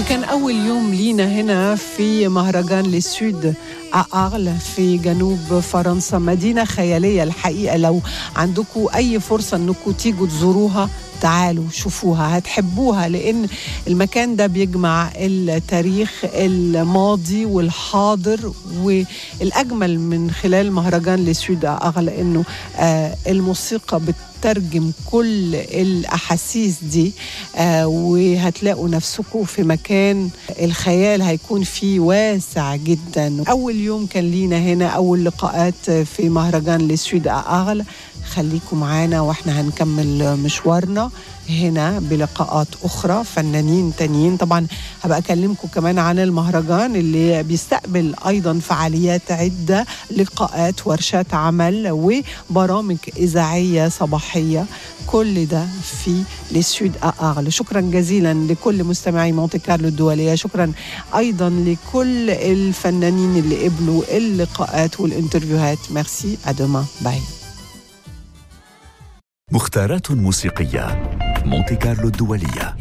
وكان أول يوم لينا هنا في مهرجان للسود أغل في جنوب فرنسا مدينة خيالية الحقيقة لو عندكم أي فرصة أنكم تيجوا تزوروها تعالوا شوفوها هتحبوها لأن المكان ده بيجمع التاريخ الماضي والحاضر والأجمل من خلال مهرجان لسود أغل أنه آه الموسيقى بت ترجم كل الاحاسيس دي آه وهتلاقوا نفسكم في مكان الخيال هيكون فيه واسع جدا اول يوم كان لينا هنا اول لقاءات في مهرجان لسود اغل خليكم معانا واحنا هنكمل مشوارنا هنا بلقاءات اخرى فنانين تانيين طبعا هبقى اكلمكم كمان عن المهرجان اللي بيستقبل ايضا فعاليات عده لقاءات ورشات عمل وبرامج اذاعيه صباحيه كل ده في للسود أغل شكرا جزيلا لكل مستمعي مونتي كارلو الدولية شكرا أيضا لكل الفنانين اللي قبلوا اللقاءات والانترفيوهات ميرسي أدوما باي مختارات موسيقية مونتي كارلو الدولية